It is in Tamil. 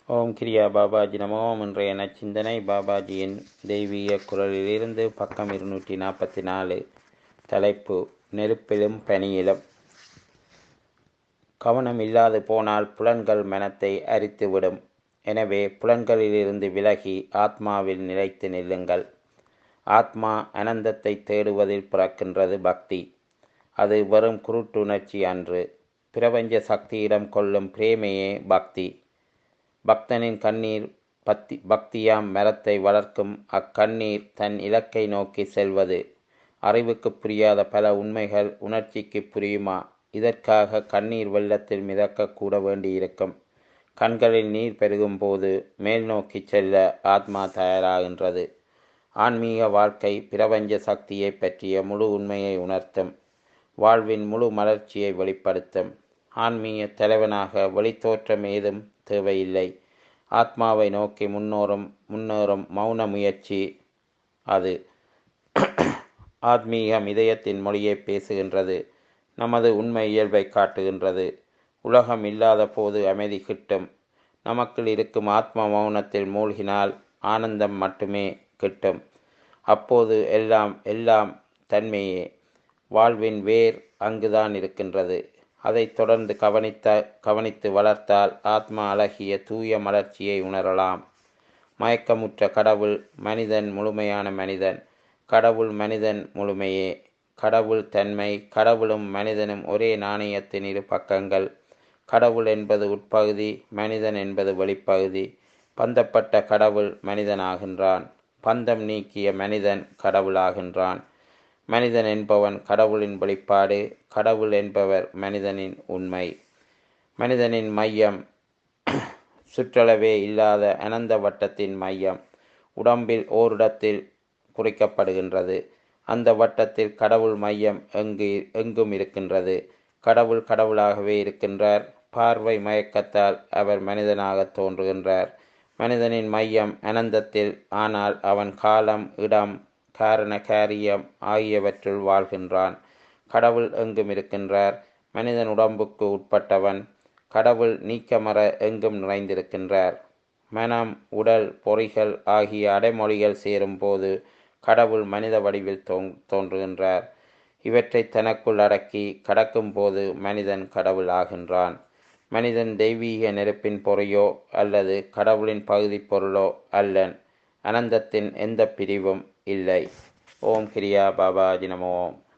ஓம் கிரியா பாபாஜி நமோ இன்றைய நச்சிந்தனை பாபாஜியின் தெய்வீக குரலிலிருந்து பக்கம் இருநூற்றி நாற்பத்தி நாலு தலைப்பு நெருப்பிலும் பனியிலும் கவனம் இல்லாது போனால் புலன்கள் மனத்தை அரித்துவிடும் எனவே புலன்களிலிருந்து விலகி ஆத்மாவில் நிலைத்து நில்லுங்கள் ஆத்மா அனந்தத்தை தேடுவதில் பிறக்கின்றது பக்தி அது வெறும் குருட்டுணர்ச்சி அன்று பிரபஞ்ச சக்தியிடம் கொள்ளும் பிரேமையே பக்தி பக்தனின் கண்ணீர் பக்தி பக்தியாம் மரத்தை வளர்க்கும் அக்கண்ணீர் தன் இலக்கை நோக்கி செல்வது அறிவுக்கு புரியாத பல உண்மைகள் உணர்ச்சிக்கு புரியுமா இதற்காக கண்ணீர் வெள்ளத்தில் மிதக்க கூட வேண்டியிருக்கும் கண்களில் நீர் பெருகும் போது மேல் நோக்கி செல்ல ஆத்மா தயாராகின்றது ஆன்மீக வாழ்க்கை பிரபஞ்ச சக்தியை பற்றிய முழு உண்மையை உணர்த்தும் வாழ்வின் முழு மலர்ச்சியை வெளிப்படுத்தும் ஆன்மீக தலைவனாக வெளித்தோற்றம் ஏதும் தேவையில்லை ஆத்மாவை நோக்கி முன்னோறும் முன்னேறும் மௌன முயற்சி அது ஆத்மீகம் இதயத்தின் மொழியை பேசுகின்றது நமது உண்மை இயல்பை காட்டுகின்றது உலகம் இல்லாத போது அமைதி கிட்டும் நமக்குள் இருக்கும் ஆத்ம மௌனத்தில் மூழ்கினால் ஆனந்தம் மட்டுமே கிட்டும் அப்போது எல்லாம் எல்லாம் தன்மையே வாழ்வின் வேர் அங்குதான் இருக்கின்றது அதை தொடர்ந்து கவனித்த கவனித்து வளர்த்தால் ஆத்மா அழகிய தூய மலர்ச்சியை உணரலாம் மயக்கமுற்ற கடவுள் மனிதன் முழுமையான மனிதன் கடவுள் மனிதன் முழுமையே கடவுள் தன்மை கடவுளும் மனிதனும் ஒரே நாணயத்தின் இரு பக்கங்கள் கடவுள் என்பது உட்பகுதி மனிதன் என்பது வெளிப்பகுதி பந்தப்பட்ட கடவுள் மனிதனாகின்றான் பந்தம் நீக்கிய மனிதன் கடவுளாகின்றான் மனிதன் என்பவன் கடவுளின் வெளிப்பாடு கடவுள் என்பவர் மனிதனின் உண்மை மனிதனின் மையம் சுற்றளவே இல்லாத அனந்த வட்டத்தின் மையம் உடம்பில் ஓரிடத்தில் குறிக்கப்படுகின்றது அந்த வட்டத்தில் கடவுள் மையம் எங்கு எங்கும் இருக்கின்றது கடவுள் கடவுளாகவே இருக்கின்றார் பார்வை மயக்கத்தால் அவர் மனிதனாக தோன்றுகின்றார் மனிதனின் மையம் அனந்தத்தில் ஆனால் அவன் காலம் இடம் காரண காரியம் ஆகியவற்றுள் வாழ்கின்றான் கடவுள் எங்கும் இருக்கின்றார் மனிதன் உடம்புக்கு உட்பட்டவன் கடவுள் நீக்கமர எங்கும் நிறைந்திருக்கின்றார் மனம் உடல் பொறிகள் ஆகிய அடைமொழிகள் சேரும்போது கடவுள் மனித வடிவில் தோன்றுகின்றார் இவற்றை தனக்குள் அடக்கி கடக்கும் போது மனிதன் கடவுள் ஆகின்றான் மனிதன் தெய்வீக நெருப்பின் பொறையோ அல்லது கடவுளின் பகுதி பொருளோ அல்லன் அனந்தத்தின் எந்த பிரிவும் இல்லை ஓம் கிரியா பாபாஜி நமோ ஓம்